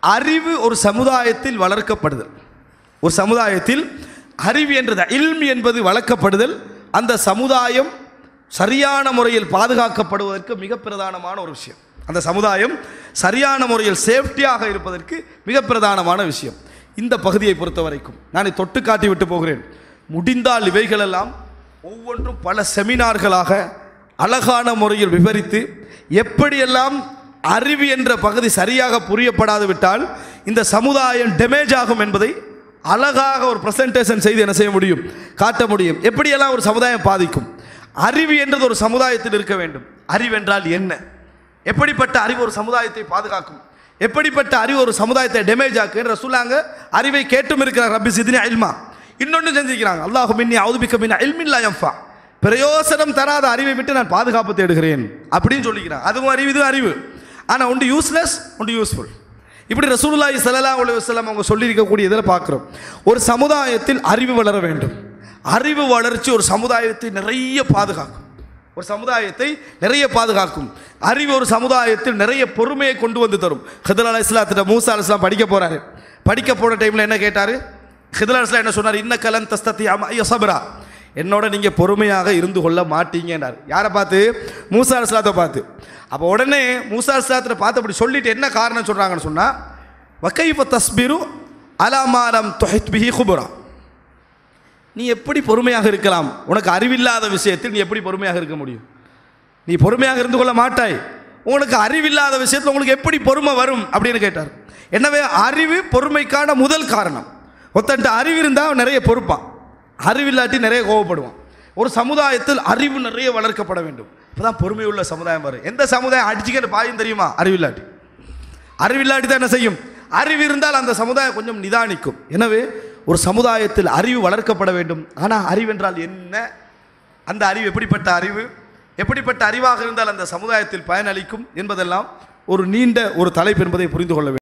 அறிவு ஒரு சமுதாயத்தில் வளர்க்கப்படுதல் ஒரு சமுதாயத்தில் அறிவு என்றது இல்ம் என்பது வளர்க்கப்படுதல் அந்த சமுதாயம் சரியான முறையில் பாதுகாக்கப்படுவதற்கு மிக பிரதானமான ஒரு விஷயம் அந்த சமுதாயம் சரியான முறையில் சேஃப்டியாக இருப்பதற்கு மிக பிரதானமான விஷயம் இந்த பகுதியை பொறுத்த வரைக்கும் நான் இதை தொட்டு காட்டி விட்டு போகிறேன் முடிந்தால் இவைகளெல்லாம் ஒவ்வொன்றும் பல செமினார்களாக அழகான முறையில் விவரித்து எப்படியெல்லாம் அறிவு என்ற பகுதி சரியாக புரியப்படாது விட்டால் இந்த சமுதாயம் டேமேஜ் ஆகும் என்பதை அழகாக ஒரு பிரசன்டேஷன் செய்து என்ன செய்ய முடியும் காட்ட முடியும் எப்படியெல்லாம் ஒரு சமுதாயம் பாதிக்கும் அறிவு என்றது ஒரு சமுதாயத்தில் இருக்க வேண்டும் அறிவென்றால் என்ன எப்படிப்பட்ட அறிவு ஒரு சமுதாயத்தை பாதுகாக்கும் எப்படிப்பட்ட அறிவு ஒரு சமுதாயத்தை டேமேஜ் ஆக்கு ரசூலாங்க அறிவை கேட்டும் இருக்கிறார் ரப்பி சிதினி அல்மா இன்னொன்று செஞ்சிருக்கிறாங்க அல்லாஹு மின்னி அவுதுபிக்க மின்ன இல்மில்லா யம்ஃபா பிரயோசனம் தராத அறிவை விட்டு நான் பாதுகாப்பு தேடுகிறேன் அப்படின்னு சொல்லிக்கிறான் அதுவும் அறிவு இதுவும் அறிவு ஆனால் ஒன்று யூஸ்லெஸ் ஒன்று யூஸ்ஃபுல் இப்படி ரசூலுல்லாஹி ஸல்லல்லாஹு அலைஹி வஸல்லம் அவங்க சொல்லியிருக்கக்கூடிய இதில் பார்க்குறோம் ஒரு சமுதாயத்தில் அறிவு வளர வேண்டும் அறிவு வளர்ச்சி ஒரு சமுதாயத்தை நிறைய பாதுகாக்கும் ஒரு சமுதாயத்தை நிறைய பாதுகாக்கும் அறிவு ஒரு சமுதாயத்தில் நிறைய பொறுமையை கொண்டு வந்து தரும் ஹிதர் அலி இஸ்லாத்திட்ட மூசா அலி இஸ்லாம் படிக்க போறாரு படிக்க போன டைமில் என்ன கேட்டார் ஹிதர் அலி இஸ்லாம் என்ன சொன்னார் இன்ன கலன் தஸ்தத்தி ஐயோ சபரா என்னோட நீங்கள் பொறுமையாக இருந்து கொள்ள மாட்டீங்கன்னார் யாரை பார்த்து மூசா அலி இஸ்லாத்தை பார்த்து அப்போ உடனே மூசா அலி இஸ்லாத்தை பார்த்து அப்படி சொல்லிட்டு என்ன காரணம் சொல்கிறாங்கன்னு சொன்னால் வக்கைஃப தஸ்பிரு அலாமாரம் தொஹித் பிஹி குபுரா நீ எப்படி பொறுமையாக இருக்கலாம் உனக்கு அறிவில்லாத விஷயத்தில் நீ எப்படி பொறுமையாக இருக்க முடியும் நீ பொறுமையாக இருந்து கொள்ள மாட்டாய் உனக்கு அறிவில்லாத விஷயத்தில் உங்களுக்கு எப்படி பொறுமை வரும் அப்படின்னு கேட்டார் எனவே அறிவு பொறுமைக்கான முதல் காரணம் ஒத்தன்ட்டு அறிவு இருந்தால் நிறைய பொறுப்பான் அறிவில்லாட்டி நிறைய கோவப்படுவான் ஒரு சமுதாயத்தில் அறிவு நிறைய வளர்க்கப்பட வேண்டும் இப்போதான் பொறுமை உள்ள சமுதாயம் வரும் எந்த சமுதாயம் அடிச்சுக்கிற பாயும் தெரியுமா அறிவில்லாட்டி அறிவில்லாட்டி தான் என்ன செய்யும் அறிவு இருந்தால் அந்த சமுதாயம் கொஞ்சம் நிதானிக்கும் எனவே ஒரு சமுதாயத்தில் அறிவு வளர்க்கப்பட வேண்டும் ஆனால் அறிவென்றால் என்ன அந்த அறிவு எப்படிப்பட்ட அறிவு எப்படிப்பட்ட அறிவாக இருந்தால் அந்த சமுதாயத்தில் பயனளிக்கும் என்பதெல்லாம் ஒரு நீண்ட ஒரு தலைப்பு என்பதை புரிந்து கொள்ள வேண்டும்